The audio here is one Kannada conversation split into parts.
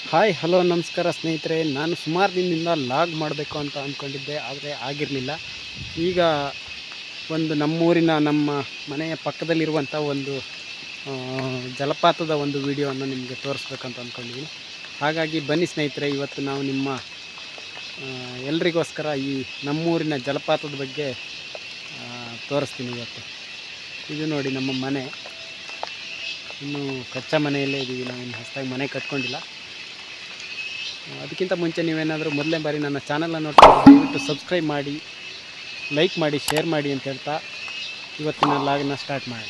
ಹಾಯ್ ಹಲೋ ನಮಸ್ಕಾರ ಸ್ನೇಹಿತರೆ ನಾನು ಸುಮಾರು ದಿನದಿಂದ ಲಾಗ್ ಮಾಡಬೇಕು ಅಂತ ಅಂದ್ಕೊಂಡಿದ್ದೆ ಆದರೆ ಆಗಿರಲಿಲ್ಲ ಈಗ ಒಂದು ನಮ್ಮೂರಿನ ನಮ್ಮ ಮನೆಯ ಪಕ್ಕದಲ್ಲಿರುವಂಥ ಒಂದು ಆ, ಜಲಪಾತದ ಒಂದು ವಿಡಿಯೋವನ್ನು ನಿಮಗೆ ತೋರಿಸ್ಬೇಕಂತ ಅಂದ್ಕೊಂಡಿದ್ದೀನಿ ಹಾಗಾಗಿ ಬನ್ನಿ ಸ್ನೇಹಿತರೆ ಇವತ್ತು ನಾವು ನಿಮ್ಮ ಆ, ಎಲ್ರಿಗೋಸ್ಕರ ಈ ನಮ್ಮೂರಿನ ಜಲಪಾತದ ಬಗ್ಗೆ ಆ, ತೋರಿಸ್ತೀನಿ ಇವತ್ತು ಇದು ನೋಡಿ ನಮ್ಮ ಮನೆ ಇನ್ನು ಕಚ್ಚಾ ಮನೆಯಲ್ಲೇ ಇದ್ದೀವಿ ನಾವು ಇನ್ನು ಹೊಸದಾಗಿ ಮನೆ ಕಟ್ಕೊಂಡಿಲ್ಲ ಅದಕ್ಕಿಂತ ಮುಂಚೆ ನೀವೇನಾದರೂ ಮೊದಲನೇ ಬಾರಿ ನನ್ನ ಚಾನಲನ್ನು ನೋಡ್ಕೊಂಡು ದಯವಿಟ್ಟು ಸಬ್ಸ್ಕ್ರೈಬ್ ಮಾಡಿ ಲೈಕ್ ಮಾಡಿ ಶೇರ್ ಮಾಡಿ ಅಂತ ಹೇಳ್ತಾ ಇವತ್ತಿನ ಲಾಗನ್ನ ಸ್ಟಾರ್ಟ್ ಮಾಡಿ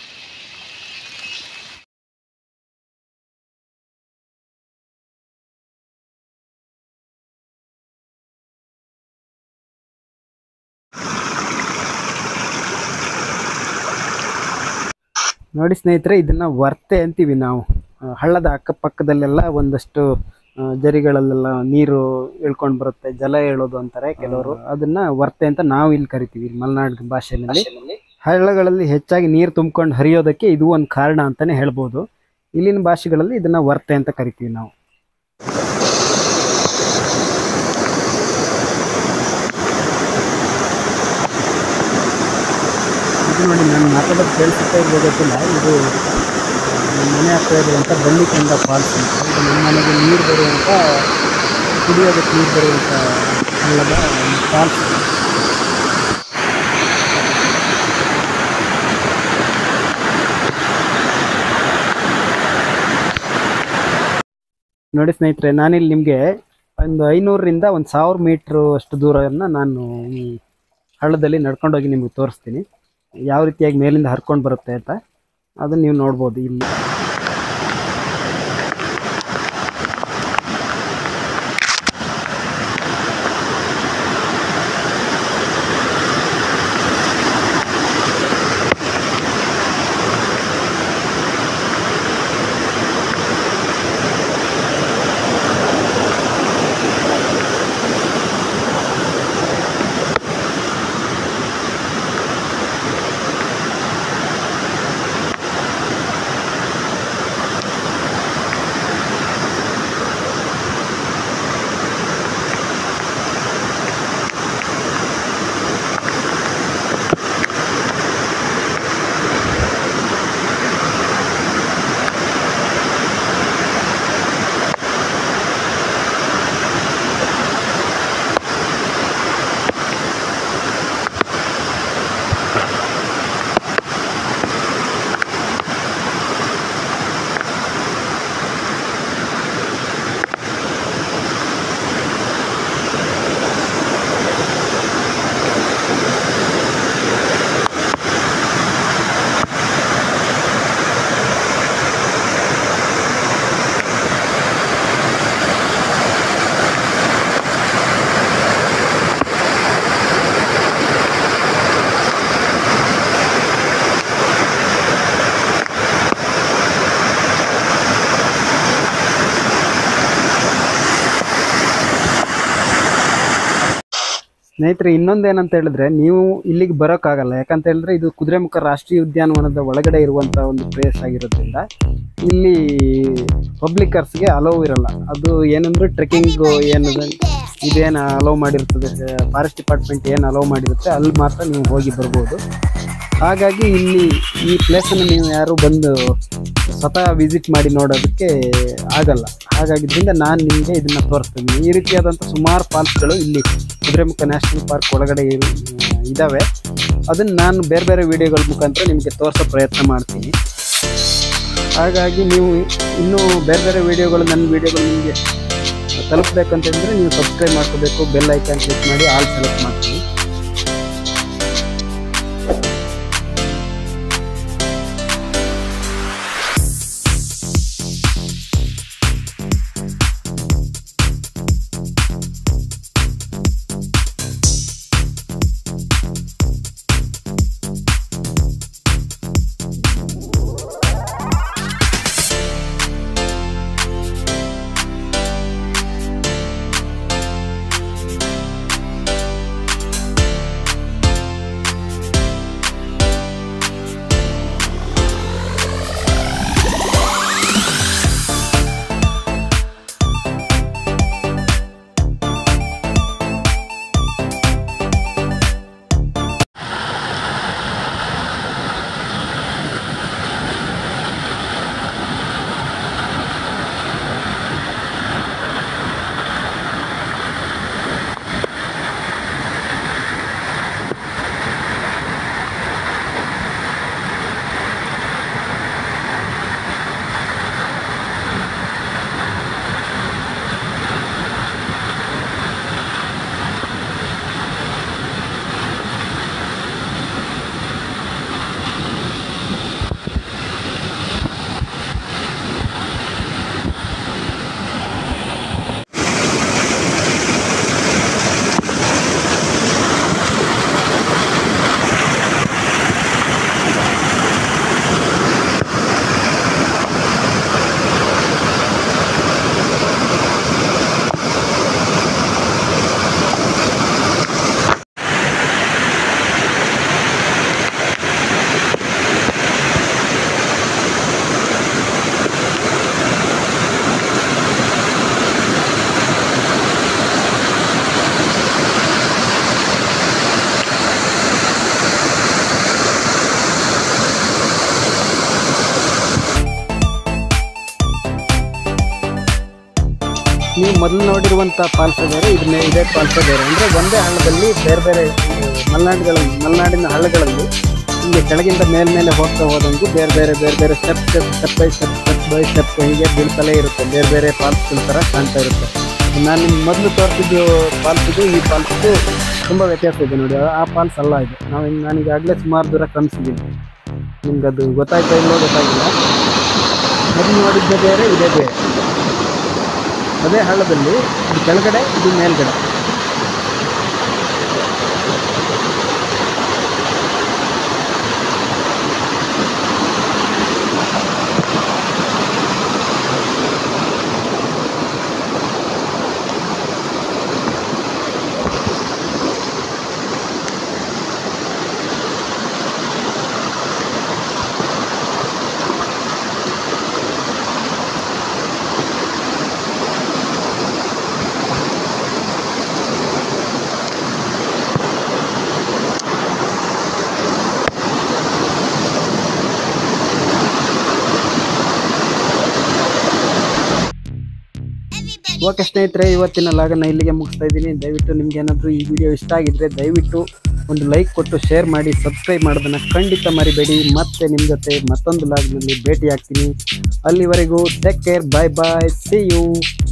ನೋಡಿ ಸ್ನೇಹಿತರೆ ಇದನ್ನು ವರ್ತೆ ಅಂತೀವಿ ನಾವು ಆ, ಹಳ್ಳದ ಅಕ್ಕಪಕ್ಕದಲ್ಲೆಲ್ಲ ಒಂದಷ್ಟು ಆ, ಜರಿಗಳಲ್ಲೆಲ್ಲ ನೀರು ಇಳ್ಕೊಂಡು ಬರುತ್ತೆ ಜಲ ಏಳೋದು ಅಂತಾರೆ ಕೆಲವರು ಅದನ್ನ ವರ್ತೆ ಅಂತ ನಾವು ಇಲ್ಲಿ ಕರಿತೀವಿ ಇಲ್ಲಿ ಮಲೆನಾಡು ಭಾಷೆಯಲ್ಲಿ ಹಳ್ಳಗಳಲ್ಲಿ ಹೆಚ್ಚಾಗಿ ನೀರು ತುಂಬಿಕೊಂಡು ಹರಿಯೋದಕ್ಕೆ ಇದು ಒಂದು ಕಾರಣ ಅಂತಾನೆ ಹೇಳ್ಬೋದು ಇಲ್ಲಿನ ಭಾಷೆಗಳಲ್ಲಿ ಇದನ್ನ ವರ್ತೆ ಅಂತ ಕರಿತೀವಿ ನಾವು ಇದು ನೋಡಿ ನಾನು ಮಾತಾಡೋದು ಕೇಳಿಸುತ್ತಾ ಇರ್ಬೋದು ಗೊತ್ತಿಲ್ಲ ಇದು ನಮ್ಮ ಮನೆ ಹತ್ರ ಇರುವಂಥ ಬಳ್ಳಿಕೊಂಡ ಫಾಲ್ಸ್ ಅಂತ ಇದು ನಮ್ಮ ಮನೆಗೆ ನೀರು ಬರುವಂಥ ಕುಡಿಯೋದಕ್ಕೆ ನೀರು ಬರುವಂಥ ಹಳ್ಳದ ಫಾಲ್ಸ್ ನೋಡಿ ಸ್ನೇಹಿತರೆ ನಾನಿಲ್ಲಿ ನಿಮಗೆ ಒಂದು ಐನೂರರಿಂದ ಒಂದು ಸಾವಿರ ಮೀಟ್ರು ಅಷ್ಟು ದೂರವನ್ನು ನಾನು ಈ ಹಳ್ಳದಲ್ಲಿ ನಡ್ಕೊಂಡೋಗಿ ನಿಮಗೆ ತೋರಿಸ್ತೀನಿ ಯಾವ ರೀತಿಯಾಗಿ ಮೇಲಿಂದ ಹರ್ಕೊಂಡು ಬರುತ್ತೆ ಅಂತ ಅದನ್ನು ನೀವು ನೋಡ್ಬೋದು ಇಲ್ಲಿ ಸ್ನೇಹಿತರೆ ಇನ್ನೊಂದೇನಂತ ಹೇಳಿದ್ರೆ ನೀವು ಇಲ್ಲಿಗೆ ಬರೋಕ್ಕಾಗಲ್ಲ ಯಾಕಂತ ಹೇಳಿದ್ರೆ ಇದು ಕುದುರೆಮುಖ ರಾಷ್ಟ್ರೀಯ ಉದ್ಯಾನವನದ ಒಳಗಡೆ ಇರುವಂಥ ಒಂದು ಪ್ಲೇಸ್ ಆಗಿರೋದ್ರಿಂದ ಇಲ್ಲಿ ಪಬ್ಲಿಕರ್ಸ್ಗೆ ಅಲೋವ್ ಇರಲ್ಲ ಅದು ಏನಂದ್ರೆ ಟ್ರೆಕ್ಕಿಂಗ್ ಏನದ ಇದೇನು ಅಲೋವ್ ಮಾಡಿರ್ತದೆ ಫಾರೆಸ್ಟ್ ಡಿಪಾರ್ಟ್ಮೆಂಟ್ ಏನು ಅಲೋವ್ ಮಾಡಿರುತ್ತೆ ಅಲ್ಲಿ ಮಾತ್ರ ನೀವು ಹೋಗಿ ಬರ್ಬೋದು ಹಾಗಾಗಿ ಇಲ್ಲಿ ಈ ಪ್ಲೇಸನ್ನು ನೀವು ಯಾರು ಬಂದು ಸ್ವತಃ ವಿಸಿಟ್ ಮಾಡಿ ನೋಡೋದಕ್ಕೆ ಆಗಲ್ಲ ಹಾಗಾಗಿದ್ದರಿಂದ ನಾನು ನಿಮಗೆ ಇದನ್ನು ತೋರಿಸ್ತೀನಿ ಈ ರೀತಿಯಾದಂಥ ಸುಮಾರು ಫಾಲ್ಸ್ಗಳು ಇಲ್ಲಿ ಕುದುರೆಮುಖ ನ್ಯಾಷನಲ್ ಪಾರ್ಕ್ ಒಳಗಡೆ ಇರು- ಇದ್ದಾವೆ ಅದನ್ನು ನಾನು ಬೇರೆ ಬೇರೆ ವಿಡಿಯೋಗಳ ಮುಖಾಂತರ ನಿಮಗೆ ತೋರಿಸೋ ಪ್ರಯತ್ನ ಮಾಡ್ತೀನಿ ಹಾಗಾಗಿ ನೀವು ಇನ್ನೂ ಬೇರೆ ಬೇರೆ ವಿಡಿಯೋಗಳು ನನ್ನ ವಿಡಿಯೋಗಳು ನಿಮಗೆ ತಲುಪಬೇಕಂತಂದರೆ ನೀವು ಸಬ್ಸ್ಕ್ರೈಬ್ ಮಾಡ್ಕೋಬೇಕು ಬೆಲ್ ಐಕಾನ್ ಕ್ಲಿಕ್ ಮಾಡಿ ಆಲ್ ಸೆಲೆಕ್ಟ್ ಮಾಡ್ತೀನಿ ನೀವು ಮೊದಲು ನೋಡಿರುವಂಥ ಪಾಲ್ಸ ಬೇರೆ ಇದು ಮೇ- ಇದೇ ಪಾಲ್ಸ ಬೇರೆ ಅಂದರೆ ಒಂದೇ ಹಳ್ಳದಲ್ಲಿ ಬೇರೆ ಬೇರೆ ಮಲೆನಾಡುಗಳಲ್ಲಿ ಮಲೆನಾಡಿನ ಹಳ್ಳಗಳಲ್ಲಿ ಇಲ್ಲಿ ಕೆಳಗಿಂದ ಮೇಲ್ಮೇಲೆ ಹೋಗ್ತಾ ಹೋದಂಗೂ ಬೇರೆ ಬೇರೆ ಬೇರೆ ಬೇರೆ step step step by step step by step ಹೀಗೆ ಬೀಳ್ತಲೇ ಇರುತ್ತೆ ಬೇರೆ ಬೇರೆ ಫಾಲ್ಸ್ಗಳ ಥರ ಕಾಣ್ತಾ ಇರುತ್ತೆ ನಾನು ನಿಮ್ಗೆ ಮೊದಲು ತೋರಿಸಿದ್ದು ಫಾಲ್ಸಿದು ಈ ಫಾಲ್ಸಿದು ತುಂಬ ವ್ಯತ್ಯಾಸ ಇದೆ ನೋಡಿ ಆ ಫಾಲ್ಸ್ ಅಲ್ಲ ಇದು ನಾವು ನಾನು ಈಗಾಗಲೇ ಸುಮಾರು ದೂರ ಕ್ರಮಿಸಿದ್ದೀನಿ ನಿಮ್ಗೆ ಅದು ಗೊತ್ತಾಯ್ತಾ ಇಲ್ಲೋ ಗೊತ್ತಾಗಿಲ್ಲ ಮೊದಲು ನೋಡಿದ್ದೇ ಬೇರೆ ಇದೇ ಬೇರೆ ಅದೇ ಹಳ್ಳದಲ್ಲಿ ಇದು ಕೆಳಗಡೆ ಇದು ಮೇಲ್ಗಡೆ ಓಕೆ ಸ್ನೇಹಿತರೆ ಇವತ್ತಿನ ಲಾಗನ್ನ ಇಲ್ಲಿಗೆ ಮುಗಿಸ್ತಾ ಇದ್ದೀನಿ ದಯವಿಟ್ಟು ನಿಮ್ಗೆ ಏನಾದರೂ ಈ ವಿಡಿಯೋ ಇಷ್ಟ ಆಗಿದ್ರೆ ದಯವಿಟ್ಟು ಒಂದು ಲೈಕ್ ಕೊಟ್ಟು ಶೇರ್ ಮಾಡಿ ಸಬ್ಸ್ಕ್ರೈಬ್ ಮಾಡೋದನ್ನು ಖಂಡಿತ ಮರಿಬೇಡಿ ಮತ್ತೆ ನಿಮ್ಮ ಜೊತೆ ಮತ್ತೊಂದು ಲಾಗ್ನಲ್ಲಿ ಭೇಟಿ ಆಗ್ತೀನಿ ಅಲ್ಲಿವರೆಗೂ take care bye bye see you